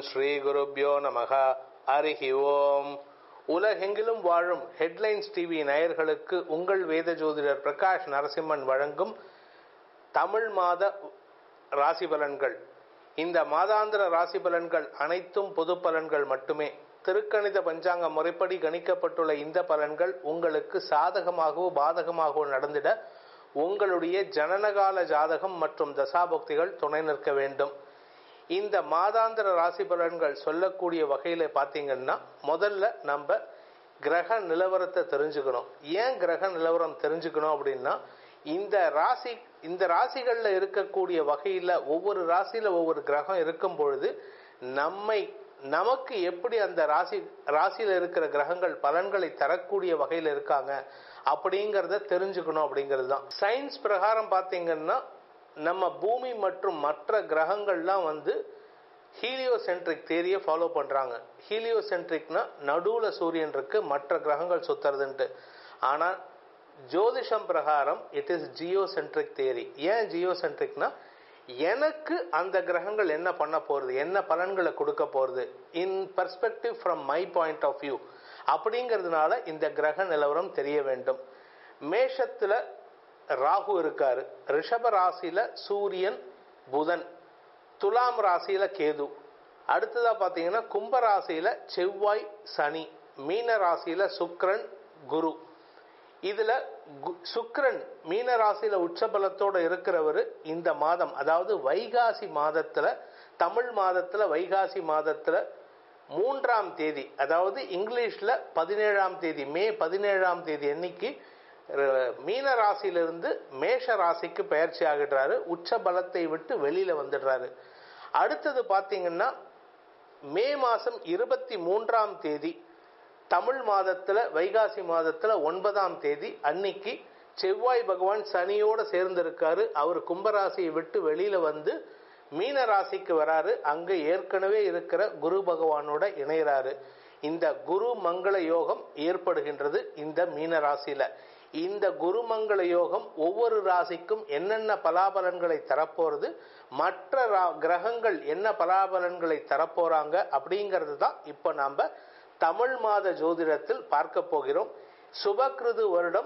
ஸ்ரீ குருப்யோ நமக ஹரிஹி ஓம் உலகெங்கிலும் வாழும் ஹெட்லைன்ஸ் டிவி நேயர்களுக்கு உங்கள் வேத ஜோதிடர் பிரகாஷ் நரசிம்மன் வழங்கும் தமிழ் மாத ராசி பலன்கள் இந்த மாதாந்திர ராசி பலன்கள் அனைத்தும் பொது பலன்கள் மட்டுமே திருக்கணித பஞ்சாங்க முறைப்படி கணிக்கப்பட்டுள்ள இந்த பலன்கள் உங்களுக்கு சாதகமாகவோ பாதகமாகவோ நடந்திட உங்களுடைய ஜனனகால ஜாதகம் மற்றும் தசாபக்திகள் துணை நிற்க வேண்டும் இந்த மாதாந்திர ராசி பலன்கள் சொல்லக்கூடிய வகையில் பார்த்தீங்கன்னா முதல்ல நம்ம கிரக நிலவரத்தை தெரிஞ்சுக்கணும் ஏன் கிரக நிலவரம் தெரிஞ்சுக்கணும் அப்படின்னா இந்த ராசி இந்த ராசிகளில் இருக்கக்கூடிய வகையில் ஒவ்வொரு ராசியில் ஒவ்வொரு கிரகம் இருக்கும் பொழுது நம்மை நமக்கு எப்படி அந்த ராசி ராசியில் இருக்கிற கிரகங்கள் பலன்களை தரக்கூடிய வகையில் இருக்காங்க அப்படிங்கிறத தெரிஞ்சுக்கணும் அப்படிங்கிறது தான் சயின்ஸ் பிரகாரம் பார்த்தீங்கன்னா நம்ம பூமி மற்றும் மற்ற கிரகங்கள்லாம் வந்து ஹீலியோசென்ட்ரிக் தேரியை ஃபாலோ பண்ணுறாங்க ஹீலியோசென்ட்ரிக்னா நடுவில் சூரியன் இருக்கு மற்ற கிரகங்கள் சுத்துறதுன்ட்டு ஆனால் ஜோதிஷம் பிரகாரம் இட் இஸ் ஜியோசென்ட்ரிக் தேரி ஏன் ஜியோசென்ட்ரிக்னா எனக்கு அந்த கிரகங்கள் என்ன பண்ண போகிறது என்ன பலன்களை கொடுக்க போகிறது in perspective from my point of view அப்படிங்கிறதுனால இந்த கிரக நிலவரம் தெரிய வேண்டும் மேஷத்தில் ராகு இருக்காரு ரிஷப ராசியில் சூரியன் புதன் துலாம் ராசியில் கேது அடுத்ததாக பார்த்தீங்கன்னா கும்ப ராசியில் செவ்வாய் சனி மீன ராசியில் சுக்ரன் குரு இதில் சுக்ரன் மீன ராசியில் உச்சபலத்தோடு இருக்கிறவர் இந்த மாதம் அதாவது வைகாசி மாதத்தில் தமிழ் மாதத்தில் வைகாசி மாதத்தில் மூன்றாம் தேதி அதாவது இங்கிலீஷில் பதினேழாம் தேதி மே பதினேழாம் தேதி அன்னைக்கு மீன ராசியிலிருந்து மேஷ ராசிக்கு பயிற்சி ஆகிடுறாரு உச்ச பலத்தை விட்டு வெளியில வந்துடுறாரு அடுத்தது பார்த்தீங்கன்னா மே மாதம் இருபத்தி மூன்றாம் தேதி தமிழ் மாதத்தில் வைகாசி மாதத்தில் ஒன்பதாம் தேதி அன்னைக்கு செவ்வாய் பகவான் சனியோடு சேர்ந்திருக்காரு அவர் கும்பராசியை விட்டு வெளியில வந்து மீன ராசிக்கு வராரு அங்க ஏற்கனவே இருக்கிற குரு பகவானோட இணைகிறாரு இந்த குரு மங்கள யோகம் ஏற்படுகின்றது இந்த மீன ராசியில இந்த குருமங்கள யோகம் ஒவ்வொரு ராசிக்கும் என்னென்ன பலாபலன்களை தரப்போறது மற்ற கிரகங்கள் என்ன பலாபலன்களை தரப்போறாங்க அப்படிங்கிறது தான் இப்போ நாம் தமிழ் மாத ஜோதிடத்தில் பார்க்க போகிறோம் சுபகிருது வருடம்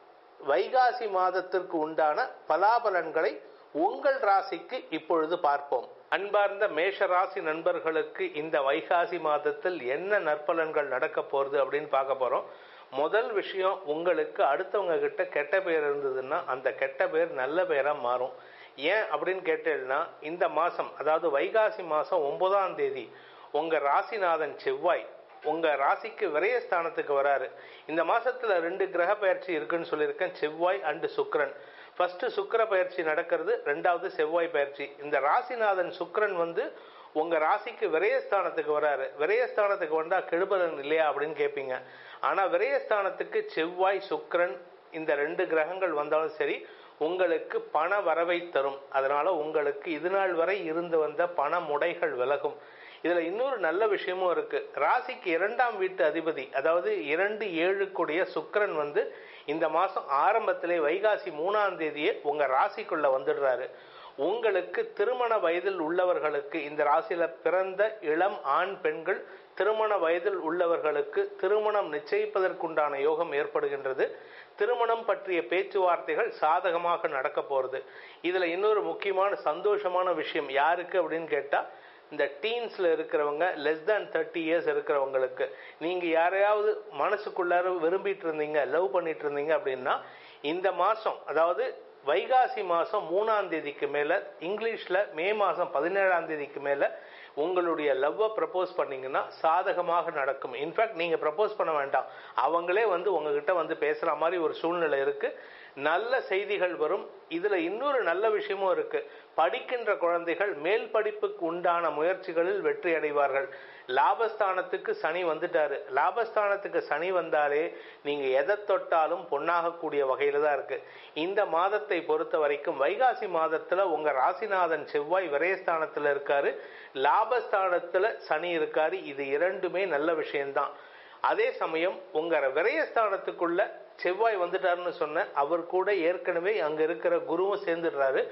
வைகாசி மாதத்திற்கு உண்டான பலாபலன்களை உங்கள் ராசிக்கு இப்பொழுது பார்ப்போம் அன்பார்ந்த மேஷ ராசி நண்பர்களுக்கு இந்த வைகாசி மாதத்தில் என்ன நற்பலன்கள் நடக்க போறது அப்படின்னு பார்க்க போறோம் முதல் விஷயம் உங்களுக்கு அடுத்தவங்க கிட்ட கெட்ட பேர் இருந்ததுன்னா அந்த கெட்ட பேர் நல்ல பேரா மாறும் ஏன் அப்படின்னு கேட்டேன்னா இந்த மாசம் அதாவது வைகாசி மாசம் ஒன்பதாம் தேதி உங்க ராசிநாதன் செவ்வாய் உங்க ராசிக்கு விரயஸ்தானத்துக்கு வராரு இந்த மாசத்துல ரெண்டு கிரக பயிற்சி இருக்குன்னு சொல்லியிருக்கேன் செவ்வாய் அண்டு சுக்கரன் ஃபர்ஸ்ட் சுக்கர பயிற்சி நடக்கிறது ரெண்டாவது செவ்வாய் பயிற்சி இந்த ராசிநாதன் சுக்கரன் வந்து உங்க ராசிக்கு விரயஸ்தானத்துக்கு வராரு விரயஸ்தானத்துக்கு வந்தா கெடுபலன் இல்லையா அப்படின்னு கேட்பீங்க ஆனா விரயஸ்தானத்துக்கு செவ்வாய் சுக்கரன் இந்த ரெண்டு கிரகங்கள் வந்தாலும் சரி உங்களுக்கு பண வரவை தரும் அதனால உங்களுக்கு இது நாள் வரை இருந்து வந்த பண முடைகள் விலகும் இதுல இன்னொரு நல்ல விஷயமும் இருக்கு ராசிக்கு இரண்டாம் வீட்டு அதிபதி அதாவது இரண்டு ஏழுக்குடைய சுக்கரன் வந்து இந்த மாசம் ஆரம்பத்திலே வைகாசி மூணாம் தேதியே உங்க ராசிக்குள்ள வந்துடுறாரு உங்களுக்கு திருமண வயதில் உள்ளவர்களுக்கு இந்த ராசியில பிறந்த இளம் ஆண் பெண்கள் திருமண வயதில் உள்ளவர்களுக்கு திருமணம் நிச்சயிப்பதற்குண்டான யோகம் ஏற்படுகின்றது திருமணம் பற்றிய பேச்சுவார்த்தைகள் சாதகமாக நடக்க போறது இதுல இன்னொரு முக்கியமான சந்தோஷமான விஷயம் யாருக்கு அப்படின்னு கேட்டா இந்த டீன்ஸ்ல இருக்கிறவங்க லெஸ் தேன் தேர்ட்டி இயர்ஸ் இருக்கிறவங்களுக்கு நீங்க யாரையாவது மனசுக்குள்ளார விரும்பிட்டு இருந்தீங்க லவ் பண்ணிட்டு இருந்தீங்க அப்படின்னா இந்த மாசம் அதாவது வைகாசி மாதம் மூணாம் தேதிக்கு மேலே இங்கிலீஷில் மே மாதம் பதினேழாம் தேதிக்கு மேலே உங்களுடைய லவ்வை ப்ரப்போஸ் பண்ணீங்கன்னா சாதகமாக நடக்கும் இன்ஃபேக்ட் நீங்கள் ப்ரப்போஸ் பண்ண வேண்டாம் அவங்களே வந்து உங்ககிட்ட வந்து பேசுகிற மாதிரி ஒரு சூழ்நிலை இருக்குது நல்ல செய்திகள் வரும் இதில் இன்னொரு நல்ல விஷயமும் இருக்கு படிக்கின்ற குழந்தைகள் மேல் படிப்புக்கு உண்டான முயற்சிகளில் வெற்றி அடைவார்கள் லாபஸ்தானத்துக்கு சனி வந்துட்டாரு லாபஸ்தானத்துக்கு சனி வந்தாலே நீங்க எதை தொட்டாலும் பொன்னாகக்கூடிய வகையில தான் இருக்கு இந்த மாதத்தை பொறுத்த வரைக்கும் வைகாசி மாதத்துல உங்க ராசிநாதன் செவ்வாய் விரயஸ்தானத்துல இருக்காரு லாபஸ்தானத்துல சனி இருக்காரு இது இரண்டுமே நல்ல விஷயம்தான் அதே சமயம் உங்க விரயஸ்தானத்துக்குள்ள செவ்வாய் வந்துட்டாருன்னு சொன்ன அவர் கூட ஏற்கனவே அங்க இருக்கிற குருவும் சேர்ந்துடுறாரு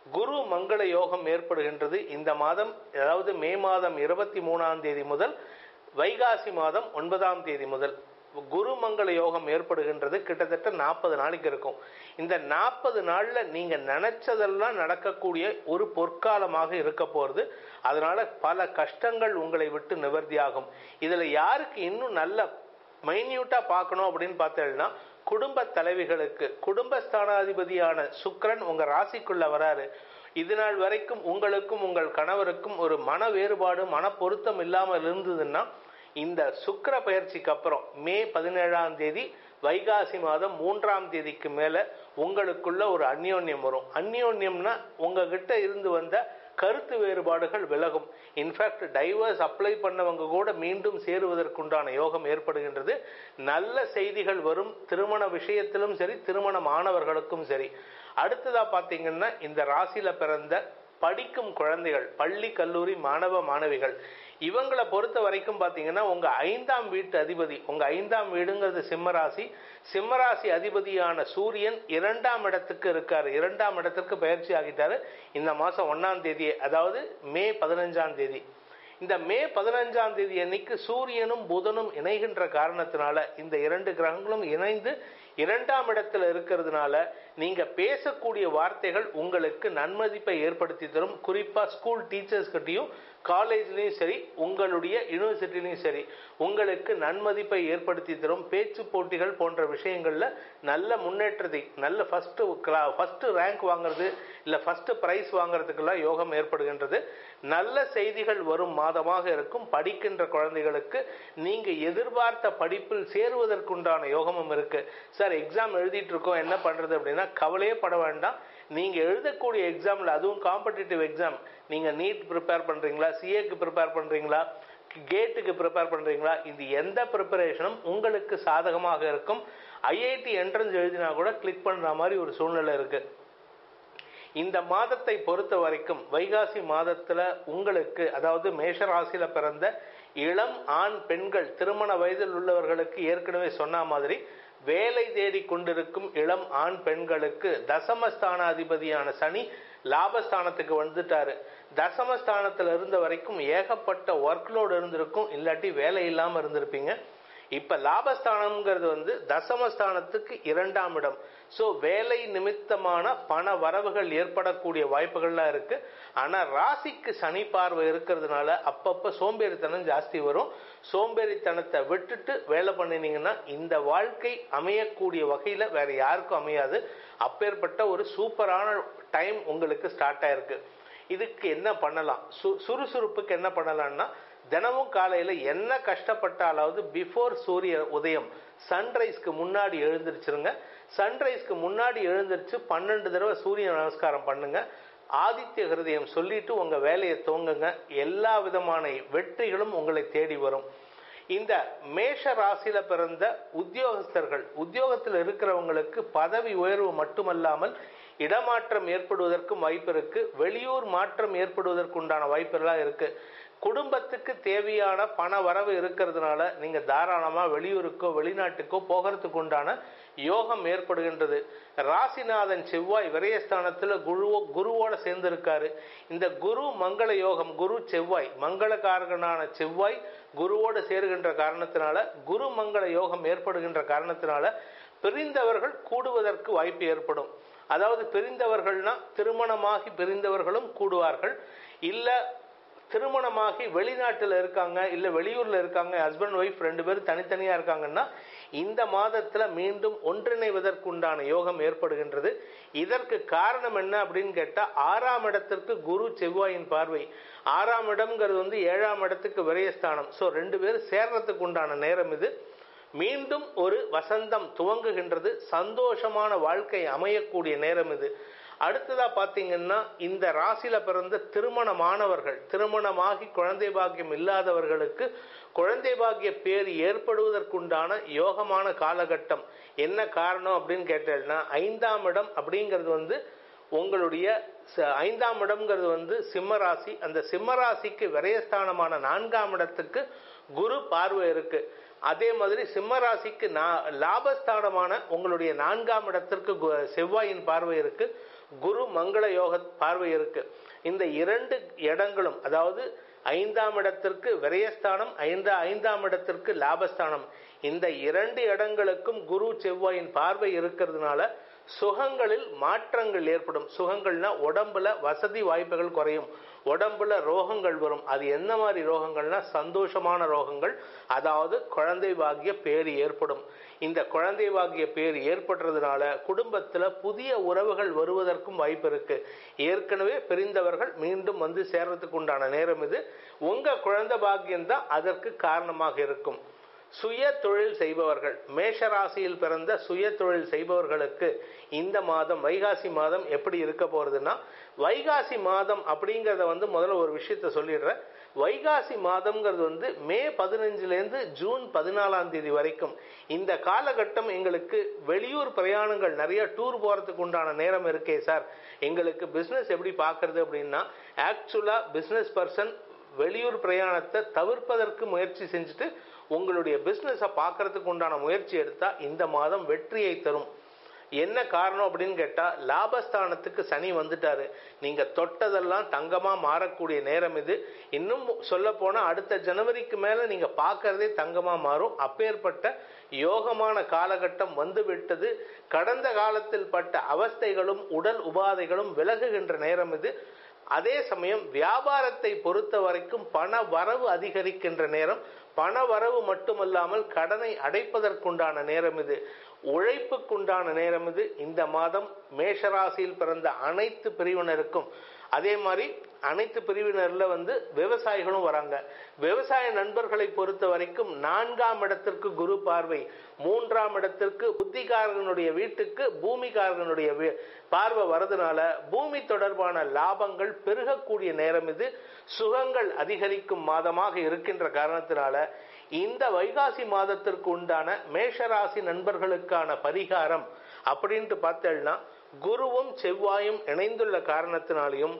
குரு மங்கள யோகம் ஏற்படுகின்றது இந்த மாதம் அதாவது மே மாதம் இருபத்தி மூணாம் தேதி முதல் வைகாசி மாதம் ஒன்பதாம் தேதி முதல் குரு மங்கள யோகம் ஏற்படுகின்றது கிட்டத்தட்ட நாற்பது நாளைக்கு இருக்கும் இந்த நாற்பது நாள்ல நீங்க நினைச்சதெல்லாம் நடக்கக்கூடிய ஒரு பொற்காலமாக இருக்க போறது அதனால பல கஷ்டங்கள் உங்களை விட்டு நிவர்த்தியாகும் இதுல யாருக்கு இன்னும் நல்ல மைன்யூட்டா பார்க்கணும் அப்படின்னு பார்த்தேன்னா குடும்ப தலைவிகளுக்கு குடும்பஸ்தானாதிபதியான சுக்கிரன் உங்க ராசிக்குள்ள வராரு இது நாள் வரைக்கும் உங்களுக்கும் உங்கள் கணவருக்கும் ஒரு மன வேறுபாடு மன பொருத்தம் இல்லாமல் இருந்ததுன்னா இந்த சுக்கிர பயிற்சிக்கு அப்புறம் மே பதினேழாம் தேதி வைகாசி மாதம் மூன்றாம் தேதிக்கு மேல உங்களுக்குள்ள ஒரு அந்யோன்யம் வரும் அந்யோன்யம்னா உங்ககிட்ட இருந்து வந்த கருத்து வேறுபாடுகள் விலகும் இன்ஃபேக்ட் டைவர்ஸ் அப்ளை பண்ணவங்க கூட மீண்டும் சேருவதற்குண்டான யோகம் ஏற்படுகின்றது நல்ல செய்திகள் வரும் திருமண விஷயத்திலும் சரி திருமண மாணவர்களுக்கும் சரி அடுத்ததா பாத்தீங்கன்னா இந்த ராசியில பிறந்த படிக்கும் குழந்தைகள் பள்ளி கல்லூரி மாணவ மாணவிகள் இவங்களை பொறுத்த வரைக்கும் பாத்தீங்கன்னா உங்க ஐந்தாம் வீட்டு அதிபதி உங்க ஐந்தாம் வீடுங்கிறது சிம்மராசி சிம்மராசி அதிபதியான சூரியன் இரண்டாம் இடத்துக்கு இருக்காரு இரண்டாம் இடத்துக்கு பயிற்சி ஆகிட்டாரு இந்த மாசம் ஒன்னாம் தேதி அதாவது மே பதினஞ்சாம் தேதி இந்த மே பதினஞ்சாம் தேதி அன்னைக்கு சூரியனும் புதனும் இணைகின்ற காரணத்தினால இந்த இரண்டு கிரகங்களும் இணைந்து இரண்டாம் இடத்துல இருக்கிறதுனால நீங்க பேசக்கூடிய வார்த்தைகள் உங்களுக்கு நன்மதிப்பை ஏற்படுத்தி தரும் குறிப்பா ஸ்கூல் டீச்சர்ஸ் கிட்டையும் காலேஜ்லயும் சரி உங்களுடைய யூனிவர்சிட்டிலையும் சரி உங்களுக்கு நன்மதிப்பை ஏற்படுத்தி தரும் பேச்சு போட்டிகள் போன்ற விஷயங்கள்ல நல்ல முன்னேற்றத்தை நல்ல ஃபர்ஸ்ட் ஃபர்ஸ்ட் ரேங்க் வாங்குறது இல்ல ஃபர்ஸ்ட் பிரைஸ் வாங்குறதுக்கெல்லாம் யோகம் ஏற்படுகின்றது நல்ல செய்திகள் வரும் மாதமாக இருக்கும் படிக்கின்ற குழந்தைகளுக்கு நீங்க எதிர்பார்த்த படிப்பில் சேருவதற்குண்டான யோகமும் இருக்கு சார் எக்ஸாம் எழுதிட்டு இருக்கோம் என்ன பண்றது அப்படின்னா கவலையே பட வேண்டாம் நீங்க எழுதக்கூடிய எக்ஸாம்ல அதுவும் காம்படிட்டிவ் எக்ஸாம் நீங்க நீட் ப்ரிப்பேர் பண்றீங்களா சிஏக்கு ப்ரிப்பேர் பண்றீங்களா கேட்டுக்கு ப்ரிப்பேர் பண்றீங்களா இது எந்த ப்ரிப்பரேஷனும் உங்களுக்கு சாதகமாக இருக்கும் ஐஐடி என்ட்ரன்ஸ் எழுதினா கூட கிளிக் பண்ற மாதிரி ஒரு சூழ்நிலை இருக்கு இந்த மாதத்தை பொறுத்த வரைக்கும் வைகாசி மாதத்துல உங்களுக்கு அதாவது மேஷ ராசியில பிறந்த இளம் ஆண் பெண்கள் திருமண வயதில் உள்ளவர்களுக்கு ஏற்கனவே சொன்ன மாதிரி வேலை தேடி கொண்டிருக்கும் இளம் ஆண் பெண்களுக்கு தசமஸ்தானாதிபதியான சனி லாபஸ்தானத்துக்கு வந்துட்டாரு தசமஸ்தானத்துல இருந்த வரைக்கும் ஏகப்பட்ட ஒர்க்லோடு இருந்திருக்கும் இல்லாட்டி வேலை இல்லாம இருந்திருப்பீங்க இப்ப லாபஸ்தானம்ங்கிறது வந்து தசமஸ்தானத்துக்கு இரண்டாம் இடம் சோ வேலை நிமித்தமான பண வரவுகள் ஏற்படக்கூடிய வாய்ப்புகள்லாம் இருக்கு ஆனா ராசிக்கு சனி பார்வை இருக்கிறதுனால அப்பப்ப சோம்பேறித்தனம் ஜாஸ்தி வரும் சோம்பேறித்தனத்தை விட்டுட்டு வேலை பண்ணினீங்கன்னா இந்த வாழ்க்கை அமையக்கூடிய வகையில வேற யாருக்கும் அமையாது அப்பேற்பட்ட ஒரு சூப்பரான டைம் உங்களுக்கு ஸ்டார்ட் ஆயிருக்கு இதுக்கு என்ன பண்ணலாம் சு- சுறுசுறுப்புக்கு என்ன பண்ணலாம்னா தினமும் காலையில என்ன கஷ்டப்பட்டாலாவது பிஃபோர் சூரிய உதயம் சன்ரைஸ்க்கு முன்னாடி எழுந்திருச்சிருங்க சன்ரைஸ்க்கு முன்னாடி எழுந்திருச்சு பன்னெண்டு தடவை சூரிய நமஸ்காரம் பண்ணுங்க ஆதித்ய ஹிருதயம் சொல்லிட்டு உங்க வேலையை துவங்குங்க எல்லா விதமான வெற்றிகளும் உங்களை தேடி வரும் இந்த மேஷ ராசியில பிறந்த உத்தியோகஸ்தர்கள் உத்தியோகத்தில் இருக்கிறவங்களுக்கு பதவி உயர்வு மட்டுமல்லாமல் இடமாற்றம் ஏற்படுவதற்கும் வாய்ப்பு இருக்கு வெளியூர் மாற்றம் ஏற்படுவதற்குண்டான வாய்ப்பெல்லாம் இருக்கு குடும்பத்துக்கு தேவையான பண வரவு இருக்கிறதுனால நீங்க தாராளமா வெளியூருக்கோ வெளிநாட்டுக்கோ போகிறதுக்கு உண்டான யோகம் ஏற்படுகின்றது ராசிநாதன் செவ்வாய் விரயஸ்தானத்துல குருவோ குருவோட சேர்ந்து இருக்காரு இந்த குரு மங்கள யோகம் குரு செவ்வாய் மங்களகாரகனான செவ்வாய் குருவோடு சேருகின்ற காரணத்தினால குரு மங்கள யோகம் ஏற்படுகின்ற காரணத்தினால பிரிந்தவர்கள் கூடுவதற்கு வாய்ப்பு ஏற்படும் அதாவது பிரிந்தவர்கள்னா திருமணமாகி பிரிந்தவர்களும் கூடுவார்கள் இல்ல திருமணமாகி வெளிநாட்டுல இருக்காங்க இல்ல வெளியூர்ல இருக்காங்க ஹஸ்பண்ட் ஒய்ஃப் ரெண்டு பேரும் தனித்தனியா இருக்காங்கன்னா இந்த மாதத்துல மீண்டும் ஒன்றிணைவதற்குண்டான யோகம் ஏற்படுகின்றது இதற்கு காரணம் என்ன அப்படின்னு கேட்டா ஆறாம் இடத்திற்கு குரு செவ்வாயின் பார்வை ஆறாம் இடம்ங்கிறது வந்து ஏழாம் இடத்துக்கு விரயஸ்தானம் சோ ரெண்டு பேரும் சேர்றதுக்கு உண்டான நேரம் இது மீண்டும் ஒரு வசந்தம் துவங்குகின்றது சந்தோஷமான வாழ்க்கை அமையக்கூடிய நேரம் இது அடுத்ததா பாத்தீங்கன்னா இந்த ராசியில பிறந்த திருமணமானவர்கள் திருமணமாகி குழந்தை பாக்கியம் இல்லாதவர்களுக்கு குழந்தை பாக்கிய பேர் ஏற்படுவதற்குண்டான யோகமான காலகட்டம் என்ன காரணம் அப்படின்னு கேட்டேன்னா ஐந்தாம் இடம் அப்படிங்கிறது வந்து உங்களுடைய ச- ஐந்தாம் இடம்ங்கிறது வந்து சிம்ம ராசி அந்த சிம்ம ராசிக்கு விரயஸ்தானமான நான்காம் இடத்துக்கு குரு பார்வை இருக்கு அதே மாதிரி சிம்ம ராசிக்கு நா- லாபஸ்தானமான உங்களுடைய நான்காம் இடத்திற்கு கு- செவ்வாயின் பார்வை இருக்கு குரு மங்கள யோக பார்வை இருக்கு இந்த இரண்டு இடங்களும் அதாவது ஐந்தாம் இடத்திற்கு விரயஸ்தானம் ஐந்தா ஐந்தாம் இடத்திற்கு லாபஸ்தானம் இந்த இரண்டு இடங்களுக்கும் குரு செவ்வாயின் பார்வை இருக்கிறதுனால சுகங்களில் மாற்றங்கள் ஏற்படும் சுகங்கள்னா உடம்புல வசதி வாய்ப்புகள் குறையும் உடம்புல ரோகங்கள் வரும் அது என்ன மாதிரி ரோகங்கள்னா சந்தோஷமான ரோகங்கள் அதாவது குழந்தை பாக்கிய பேர் ஏற்படும் இந்த குழந்தை பாக்கிய பேர் ஏற்படுறதுனால குடும்பத்துல புதிய உறவுகள் வருவதற்கும் வாய்ப்பு இருக்கு ஏற்கனவே பிரிந்தவர்கள் மீண்டும் வந்து சேர்றதுக்கு உண்டான நேரம் இது உங்க குழந்தை பாக்கியம் தான் அதற்கு காரணமாக இருக்கும் சுய தொழில் செய்பவர்கள் மேஷ ராசியில் பிறந்த சுய தொழில் செய்பவர்களுக்கு இந்த மாதம் வைகாசி மாதம் எப்படி இருக்க போறதுன்னா வைகாசி மாதம் அப்படிங்கிறத வந்து முதல்ல ஒரு விஷயத்த சொல்லிடுறேன் வைகாசி மாதம்ங்கிறது வந்து மே பதினஞ்சுலேருந்து ஜூன் பதினாலாம் தேதி வரைக்கும் இந்த காலகட்டம் எங்களுக்கு வெளியூர் பிரயாணங்கள் நிறைய டூர் போகிறதுக்கு உண்டான நேரம் இருக்கே சார் எங்களுக்கு பிஸ்னஸ் எப்படி பார்க்கறது அப்படின்னா ஆக்சுவலாக பிஸ்னஸ் பர்சன் வெளியூர் பிரயாணத்தை தவிர்ப்பதற்கு முயற்சி செஞ்சுட்டு உங்களுடைய பிஸ்னஸை பார்க்கறதுக்கு உண்டான முயற்சி எடுத்தால் இந்த மாதம் வெற்றியை தரும் என்ன காரணம் அப்படின்னு கேட்டால் லாபஸ்தானத்துக்கு சனி வந்துட்டாரு நீங்கள் தொட்டதெல்லாம் தங்கமாக மாறக்கூடிய நேரம் இது இன்னும் சொல்ல போனால் அடுத்த ஜனவரிக்கு மேலே நீங்கள் பார்க்கறதே தங்கமாக மாறும் அப்பேற்பட்ட யோகமான காலகட்டம் வந்து விட்டது கடந்த காலத்தில் பட்ட அவஸ்தைகளும் உடல் உபாதைகளும் விலகுகின்ற நேரம் இது அதே சமயம் வியாபாரத்தை பொறுத்த வரைக்கும் பண வரவு அதிகரிக்கின்ற நேரம் பண வரவு மட்டுமல்லாமல் கடனை அடைப்பதற்குண்டான நேரம் இது உழைப்புக்குண்டான நேரம் இது இந்த மாதம் மேஷராசியில் பிறந்த அனைத்து பிரிவினருக்கும் அதே மாதிரி அனைத்து பிரிவினர்ல வந்து விவசாயிகளும் வராங்க விவசாய நண்பர்களை பொறுத்த வரைக்கும் நான்காம் இடத்திற்கு குரு பார்வை மூன்றாம் இடத்திற்கு புத்திகாரகனுடைய வீட்டுக்கு பூமிகாரகனுடைய பார்வை வரதுனால பூமி தொடர்பான லாபங்கள் பெருகக்கூடிய நேரம் இது சுகங்கள் அதிகரிக்கும் மாதமாக இருக்கின்ற காரணத்தினால இந்த வைகாசி மாதத்திற்கு உண்டான மேஷராசி நண்பர்களுக்கான பரிகாரம் அப்படின்ட்டு பார்த்தேன்னா குருவும் செவ்வாயும் இணைந்துள்ள காரணத்தினாலையும்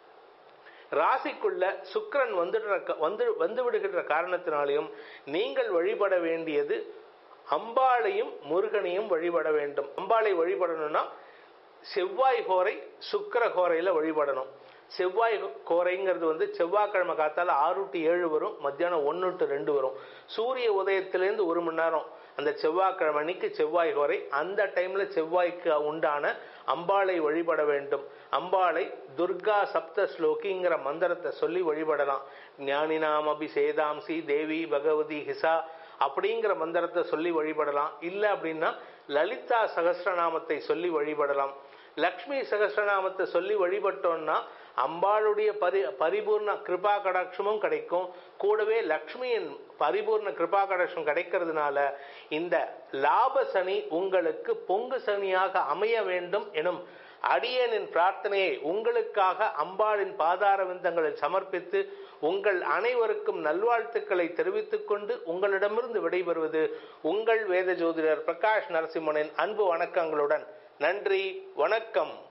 ராசிக்குள்ள சுக்கரன் வந்துடுற வந்து வந்து விடுகின்ற காரணத்தினாலையும் நீங்கள் வழிபட வேண்டியது அம்பாளையும் முருகனையும் வழிபட வேண்டும் அம்பாளை வழிபடணும்னா செவ்வாய் கோரை சுக்கர கோரையில வழிபடணும் செவ்வாய் கோரைங்கிறது வந்து செவ்வாய்க்கிழமை காத்தால ஆறு டு ஏழு வரும் மத்தியானம் ஒன்று டு ரெண்டு வரும் சூரிய உதயத்திலேருந்து ஒரு மணி நேரம் அந்த செவ்வாய்க்கிழமை அன்னைக்கு செவ்வாய் கோரை அந்த டைம்ல செவ்வாய்க்கு உண்டான அம்பாளை வழிபட வேண்டும் அம்பாளை துர்கா சப்த ஸ்லோகிங்கிற மந்திரத்தை சொல்லி வழிபடலாம் ஞானினாம் அபி சேதாம்சி தேவி பகவதி ஹிசா அப்படிங்கிற மந்திரத்தை சொல்லி வழிபடலாம் இல்லை அப்படின்னா லலிதா சகஸ்ரநாமத்தை சொல்லி வழிபடலாம் லக்ஷ்மி சகஸ்ரநாமத்தை சொல்லி வழிபட்டோம்னா அம்பாளுடைய பரி பரிபூர்ண கிருபா கடாட்சமும் கிடைக்கும் கூடவே லக்ஷ்மியின் பரிபூர்ண கிருபா கடாட்சம் கிடைக்கிறதுனால இந்த லாப சனி உங்களுக்கு பொங்கு சனியாக அமைய வேண்டும் எனும் அடியனின் பிரார்த்தனையை உங்களுக்காக அம்பாளின் பாதார விந்தங்களில் சமர்ப்பித்து உங்கள் அனைவருக்கும் நல்வாழ்த்துக்களை தெரிவித்துக் கொண்டு உங்களிடமிருந்து விடைபெறுவது உங்கள் வேத ஜோதிடர் பிரகாஷ் நரசிம்மனின் அன்பு வணக்கங்களுடன் நன்றி வணக்கம்